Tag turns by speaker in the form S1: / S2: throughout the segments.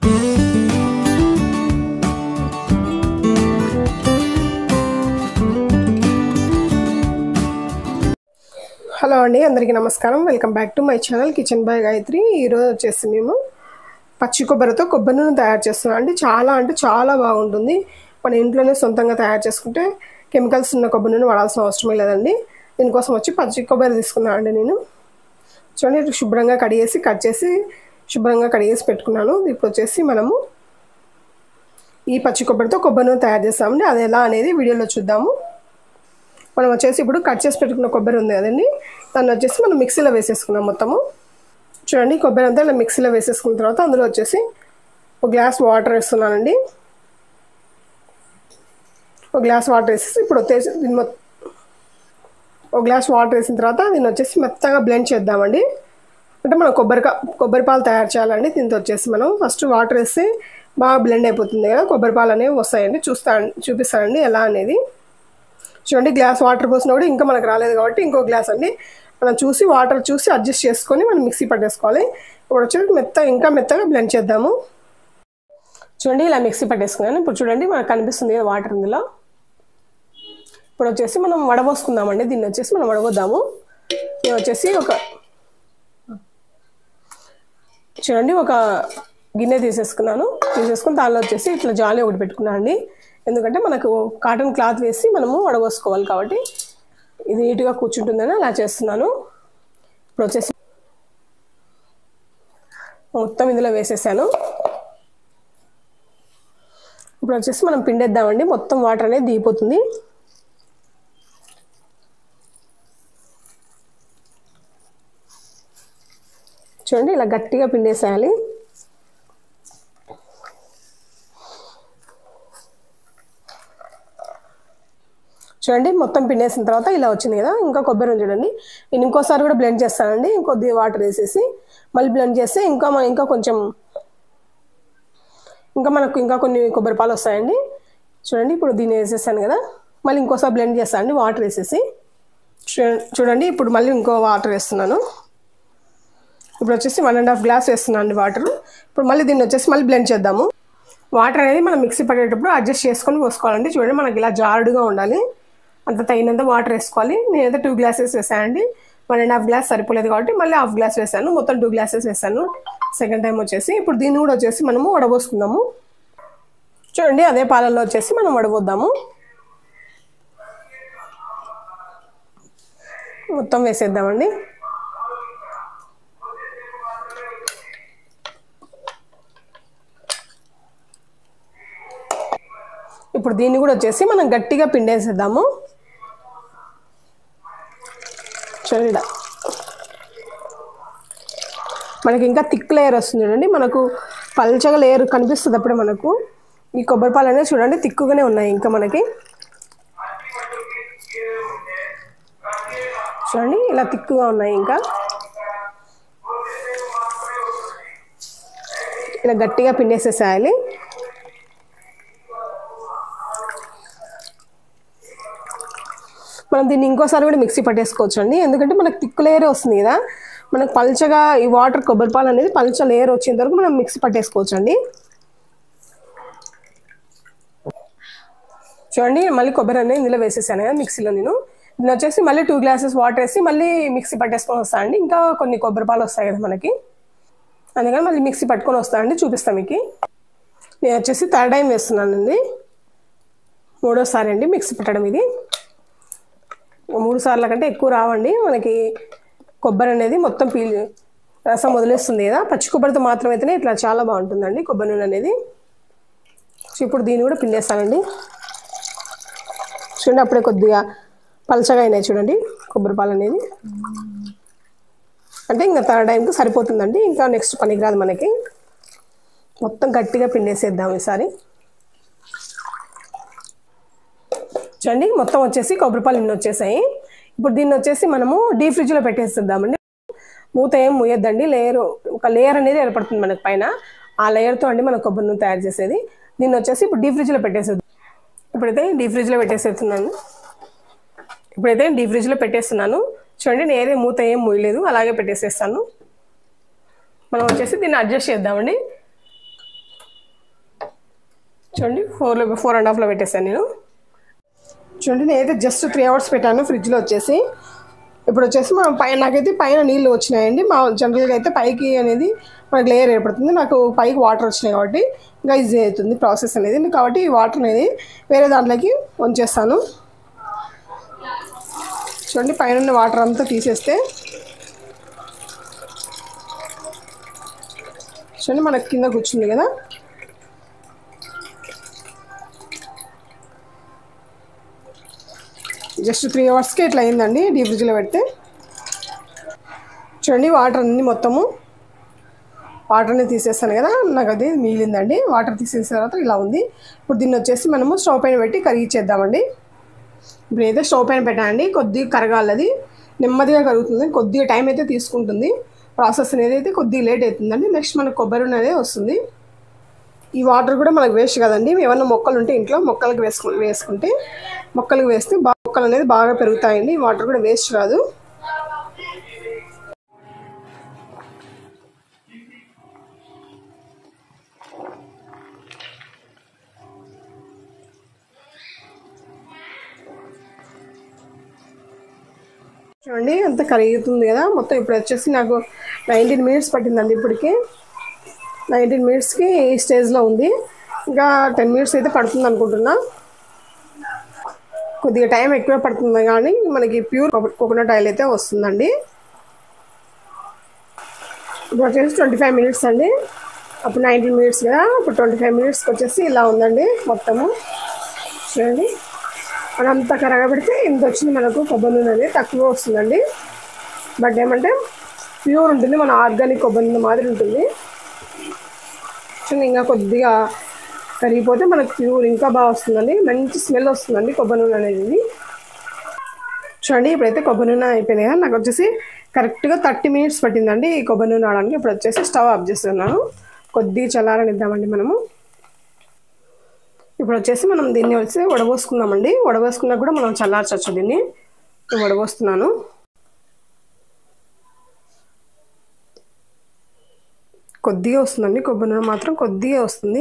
S1: hello అండి అందరికీ నమస్కారం welcome back to my channel kitchen by Gayathri ఈరోజు వచ్చేసి మేము పచ్చి కొబ్బరితో కొబ్బరి నూనె తయారు చేస్తున్నాం అండి చాలా అంటే చాలా బాగుంటుంది మన ఇంట్లోనే సొంతంగా తయారు చేసుకుంటే కెమికల్స్ ఉన్న కొబ్బరి నూనె వాడాల్సిన అవసరమే లేదండి దీనికోసం వచ్చి పచ్చి కొబ్బరి తీసుకున్నాను అండి నేను చూడండి ఇటు శుభ్రంగా కడిగేసి కట్ చేసి శుభ్రంగా కడిగేసి పెట్టుకున్నాను ఇప్పుడు వచ్చేసి మనము ఈ పచ్చి కొబ్బరితో కొబ్బరి నూనె తయారు చేస్తామండి అది ఎలా అనేది వీడియోలో చూద్దాము మనం వచ్చేసి ఇప్పుడు కట్ చేసి పెట్టుకున్న కొబ్బరి ఉంది కదండి దాన్ని వచ్చేసి మనం మిక్సీలో వేసేసుకున్నాం మొత్తము చూడండి కొబ్బరి అంతా ఇలా మిక్సీలో వేసేసుకున్న తర్వాత అందులో వచ్చేసి ఒక గ్లాస్ వాటర్ వేస్తున్నానండి ఒక గ్లాస్ వాటర్ వేసేసి ఇప్పుడు వచ్చేసి దీన్ని మొత్తం ఒక గ్లాస్ వాటర్ వేసిన తర్వాత దీన్ని వచ్చేసి మెత్తగా బ్లెండ్ చేద్దామండి అంటే మనం కొబ్బరి కొబ్బరి పాలు తయారు చేయాలండి దీంతో వచ్చేసి మనం ఫస్ట్ వాటర్ వేస్తే బాగా బ్లెండ్ అయిపోతుంది కదా కొబ్బరి పాలు అనేవి వస్తాయండి చూస్తా చూపిస్తానండి ఎలా అనేది చూడండి గ్లాస్ వాటర్ పోసినా కూడా ఇంకా మనకు రాలేదు కాబట్టి ఇంకో గ్లాస్ అండి మనం చూసి వాటర్ చూసి అడ్జస్ట్ చేసుకొని మనం మిక్సీ పట్టేసుకోవాలి ఇప్పుడు వచ్చేసి మెత్త ఇంకా మెత్తగా బ్లెండ్ చేద్దాము చూడండి ఇలా మిక్సీ పట్టేసుకున్నాను ఇప్పుడు చూడండి మనకు కనిపిస్తుంది కదా వాటర్ ఇందులో ఇప్పుడు వచ్చేసి మనం వడబోసుకుందామండి దీన్ని వచ్చేసి మనం వడబోద్దాము నేను వచ్చేసి ఒక చూడండి ఒక గిన్నె తీసేసుకున్నాను తీసేసుకుని దానిలో వచ్చేసి ఇట్లా జాలి ఒకటి పెట్టుకున్నాను అండి ఎందుకంటే మనకు కాటన్ క్లాత్ వేసి మనము వడబోసుకోవాలి కాబట్టి ఇది నీట్గా కూర్చుంటుందని అలా చేస్తున్నాను ఇప్పుడు వచ్చేసి మొత్తం ఇందులో వేసేసాను ఇప్పుడు వచ్చేసి మనం పిండేద్దామండి మొత్తం వాటర్ అనేది దిగిపోతుంది చూడండి ఇలా గట్టిగా పిండేసేయాలి చూడండి మొత్తం పిండేసిన తర్వాత ఇలా వచ్చింది కదా ఇంకా కొబ్బరి ఉంది చూడండి నేను ఇంకోసారి కూడా బ్లెండ్ చేస్తానండి ఇంకొద్ది వాటర్ వేసేసి మళ్ళీ బ్లెండ్ చేస్తే ఇంకా మన ఇంకా కొంచెం ఇంకా మనకు ఇంకా కొన్ని కొబ్బరి పాలు వస్తాయండి చూడండి ఇప్పుడు దీన్ని వేసేసాను కదా మళ్ళీ ఇంకోసారి బ్లెండ్ చేస్తాను అండి వాటర్ వేసేసి చూడండి ఇప్పుడు మళ్ళీ ఇంకో వాటర్ వేస్తున్నాను ఇప్పుడు వచ్చేసి వన్ అండ్ హాఫ్ గ్లాస్ వేస్తున్నాను అండి వాటర్ ఇప్పుడు మళ్ళీ దీన్ని వచ్చేసి మళ్ళీ బ్లెండ్ చేద్దాము వాటర్ అనేది మనం మిక్సీ పట్టేటప్పుడు అడ్జస్ట్ చేసుకొని పోసుకోవాలండి చూడండి మనకి ఇలా జారుడుగా ఉండాలి అంత తగినంత వాటర్ వేసుకోవాలి నేనైతే టూ గ్లాసెస్ వేసానండి వన్ అండ్ హాఫ్ గ్లాస్ సరిపోలేదు కాబట్టి మళ్ళీ హాఫ్ గ్లాస్ వేసాను మొత్తం టూ గ్లాసెస్ వేసాను సెకండ్ టైం వచ్చేసి ఇప్పుడు దీన్ని కూడా వచ్చేసి మనము వడబోసుకుందాము చూడండి అదే పాలల్లో వచ్చేసి మనం వడబోద్దాము మొత్తం వేసేద్దామండి ఇప్పుడు దీన్ని కూడా వచ్చేసి మనం గట్టిగా పిండేసేద్దాము చూడండి మనకి ఇంకా థిక్ లేయర్ వస్తుంది చూడండి మనకు పల్చగా లేయర్ కనిపిస్తుంది అప్పుడే మనకు ఈ కొబ్బరి పాలు అనేది చూడండి తిక్కుగానే ఉన్నాయి ఇంకా మనకి చూడండి ఇలా తిక్కుగా ఉన్నాయి ఇంకా ఇలా గట్టిగా పిండేసేసేయాలి మనం దీన్ని ఇంకోసారి కూడా మిక్సీ పట్టేసుకోవచ్చు అండి ఎందుకంటే మనకు తిక్కు లేయర్ వస్తుంది కదా మనకు పల్చగా ఈ వాటర్ కొబ్బరి పాలు అనేది పల్చ లేయర్ వచ్చేంత వరకు మనం మిక్సీ పట్టేసుకోవచ్చు అండి చూడండి మళ్ళీ కొబ్బరి అనేది ఇందులో వేసేసాను కదా మిక్సీలో నేను దీన్ని వచ్చేసి మళ్ళీ టూ గ్లాసెస్ వాటర్ వేసి మళ్ళీ మిక్సీ పట్టేసుకొని వస్తాను అండి ఇంకా కొన్ని కొబ్బరి పాలు వస్తాయి కదా మనకి అందుకని మళ్ళీ మిక్సీ పట్టుకొని వస్తానండి చూపిస్తాను మీకు నేను వచ్చేసి థర్డ్ టైం వేస్తున్నానండి మూడోసారి అండి మిక్సీ పట్టడం ఇది మూడు సార్ల కంటే ఎక్కువ రావండి మనకి కొబ్బరి అనేది మొత్తం పీల్ రసం వదిలేస్తుంది కదా పచ్చి కొబ్బరితో మాత్రం అయితేనే ఇట్లా చాలా బాగుంటుందండి కొబ్బరి నూనె అనేది సో ఇప్పుడు దీన్ని కూడా పిండేస్తానండి చూడండి అప్పుడే కొద్దిగా పలచగా అయినాయి చూడండి కొబ్బరి పాలు అనేది అంటే ఇంకా థర్డ్ టైంకి సరిపోతుందండి ఇంకా నెక్స్ట్ పనికి రాదు మనకి మొత్తం గట్టిగా పిండేసేద్దాం ఈసారి చూడండి మొత్తం వచ్చేసి కొబ్బరిపాలు ఇన్ని వచ్చేసాయి ఇప్పుడు దీన్ని వచ్చేసి మనము డీప్ ఫ్రిడ్జ్లో పెట్టేస్తుందామండి మూత ఏం ముయ్యొద్దండి లేయర్ ఒక లేయర్ అనేది ఏర్పడుతుంది మనకి పైన ఆ లేయర్తో అండి మనం కొబ్బరి నూనె తయారు చేసేది దీన్ని వచ్చేసి ఇప్పుడు డీప్ ఫ్రిడ్జ్లో పెట్టేసేది ఇప్పుడైతే డీప్ ఫ్రిడ్జ్లో పెట్టేసేస్తున్నాను ఇప్పుడైతే డీప్ ఫ్రిడ్జ్లో పెట్టేస్తున్నాను చూడండి నేనే మూత ఏం మూయలేదు అలాగే పెట్టేసేస్తాను మనం వచ్చేసి దీన్ని అడ్జస్ట్ చేద్దామండి చూడండి ఫోర్లో ఫోర్ అండ్ హాఫ్లో పెట్టేశాను నేను చూడండి నేనైతే జస్ట్ త్రీ అవర్స్ పెట్టాను ఫ్రిడ్జ్లో వచ్చేసి ఇప్పుడు వచ్చేసి మనం పైన నాకైతే పైన నీళ్ళు వచ్చినాయండి మా జనరల్గా అయితే పైకి అనేది మనకి లేయర్ ఏర్పడుతుంది నాకు పైకి వాటర్ వచ్చినాయి కాబట్టి ఇంకా ఈజీ అవుతుంది ప్రాసెస్ అనేది కాబట్టి ఈ వాటర్ అనేది వేరే దాంట్లోకి వంచేస్తాను చూడండి పైన ఉన్న వాటర్ అంతా తీసేస్తే చూడండి మనకి కింద కూర్చుంది కదా జస్ట్ త్రీ అవర్స్కి ఇట్లా అయిందండి డీ ఫ్రిడ్జ్లో పెడితే చూడండి వాటర్ అన్ని మొత్తము వాటర్ని తీసేస్తాను కదా నాకు అది మిగిలిందండి వాటర్ తీసేసిన తర్వాత ఇలా ఉంది ఇప్పుడు దీన్ని వచ్చేసి మనము స్టవ్ పైన పెట్టి కరిగిచ్చేద్దామండి ఇప్పుడు అయితే స్టవ్ పైన పెట్టండి కొద్దిగా కరగాలి అది నెమ్మదిగా కరుగుతుంది కొద్దిగా టైం అయితే తీసుకుంటుంది ప్రాసెస్ అనేది అయితే కొద్దిగా లేట్ అవుతుందండి నెక్స్ట్ మనకు కొబ్బరి నూనె అనేది వస్తుంది ఈ వాటర్ కూడా మనకు వేస్ట్ కదండి ఏమన్నా మొక్కలు ఉంటే ఇంట్లో మొక్కలకు వేసుకు వేసుకుంటే మొక్కలకు వేస్తే బాగా మొక్కలు అనేది బాగా పెరుగుతాయండి ఈ వాటర్ కూడా వేస్ట్ కాదు చూడండి అంత కరుగుతుంది కదా మొత్తం ఇప్పుడు వచ్చేసి నాకు నైన్టీన్ మినిట్స్ పట్టిందండి ఇప్పటికి నైన్టీన్ మినిట్స్కి ఈ స్టేజ్లో ఉంది ఇంకా టెన్ మినిట్స్ అయితే పడుతుంది అనుకుంటున్నా కొద్దిగా టైం ఎక్కువ పడుతుంది కానీ మనకి ప్యూర్ కోకోనట్ ఆయిల్ అయితే వస్తుందండి ఇప్పుడు వచ్చేసి ట్వంటీ ఫైవ్ మినిట్స్ అండి అప్పుడు నైన్టీన్ మినిట్స్ కదా ఇప్పుడు ట్వంటీ ఫైవ్ మినిట్స్కి వచ్చేసి ఇలా ఉందండి మొత్తము చూడండి మనం అంతా కరగబెడితే ఇంత వచ్చింది మనకు కొబ్బరి నూనె అనేది తక్కువ వస్తుందండి బట్ ఏమంటే ప్యూర్ ఉంటుంది మన ఆర్గానిక్ కొబ్బరి నూనె మాదిరి ఉంటుంది చూడండి ఇంకా కొద్దిగా కరిగిపోతే మనకు ప్యూర్ ఇంకా బాగా వస్తుందండి మంచి స్మెల్ వస్తుందండి కొబ్బరి నూనె అనేది చూడండి ఇప్పుడైతే కొబ్బరి నూనె అయిపోయింది కదా నాకు వచ్చేసి కరెక్ట్గా థర్టీ మినిట్స్ పట్టిందండి ఈ కొబ్బరి నూనె అవడానికి ఇప్పుడు వచ్చేసి స్టవ్ ఆఫ్ చేస్తున్నాను కొద్దిగా చల్లారనిద్దామండి మనము ఇప్పుడు వచ్చేసి మనం దీన్ని వచ్చి వడబోసుకుందామండి వడబోసుకున్నా కూడా మనం చల్లార్చవచ్చు దీన్ని నేను వడబోస్తున్నాను కొద్దిగా వస్తుందండి కొబ్బరి నూనె మాత్రం కొద్దిగా వస్తుంది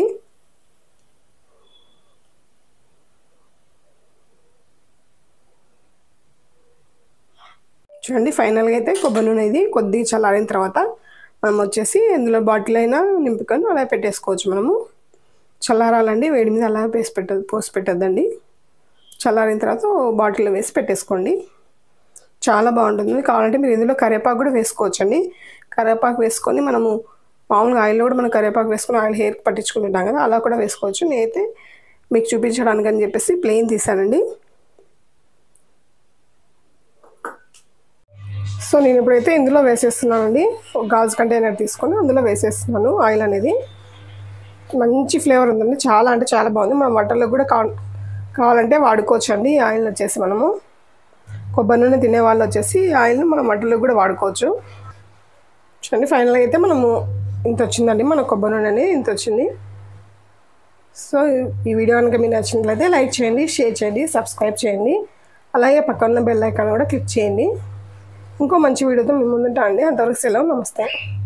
S1: చూడండి ఫైనల్గా అయితే కొబ్బరి నూనె ఇది కొద్దిగా చల్లారిన తర్వాత మనం వచ్చేసి ఇందులో బాటిల్ అయినా నింపుకొని అలా పెట్టేసుకోవచ్చు మనము చల్లారాలండి వేడి మీద అలా వేసి పెట్ట పోసి పెట్టద్దండి చల్లారిన తర్వాత బాటిల్లో వేసి పెట్టేసుకోండి చాలా బాగుంటుంది కావాలంటే మీరు ఇందులో కరివేపాకు కూడా వేసుకోవచ్చండి కరివేపాకు వేసుకొని మనము మామూలుగా ఆయిల్లో కూడా మనం కరివేపాకు వేసుకొని ఆయిల్ హెయిర్కి పట్టించుకుంటుంటాం కదా అలా కూడా వేసుకోవచ్చు నేనైతే మీకు చూపించడానికి అని చెప్పేసి ప్లెయిన్ తీసానండి సో నేను ఇప్పుడైతే ఇందులో వేసేస్తున్నానండి ఒక గాజు కంటైనర్ తీసుకొని అందులో వేసేస్తున్నాను ఆయిల్ అనేది మంచి ఫ్లేవర్ ఉందండి చాలా అంటే చాలా బాగుంది మనం వంటల్లో కూడా కా కావాలంటే వాడుకోవచ్చు అండి ఈ ఆయిల్ వచ్చేసి మనము కొబ్బరి నూనె తినే వాళ్ళు వచ్చేసి ఈ ఆయిల్ని మనం వంటల్లో కూడా వాడుకోవచ్చు చూడండి ఫైనల్గా అయితే మనము ఇంత వచ్చిందండి మన కొబ్బరి నూనె అనేది ఇంత వచ్చింది సో ఈ వీడియో కనుక మీకు నచ్చినట్లయితే లైక్ చేయండి షేర్ చేయండి సబ్స్క్రైబ్ చేయండి అలాగే పక్కన బెల్ ఐకాన్ కూడా క్లిక్ చేయండి ఇంకో మంచి వీడియోతో మీ ముందుంటా అండి అంతవరకు సెలవు నమస్తే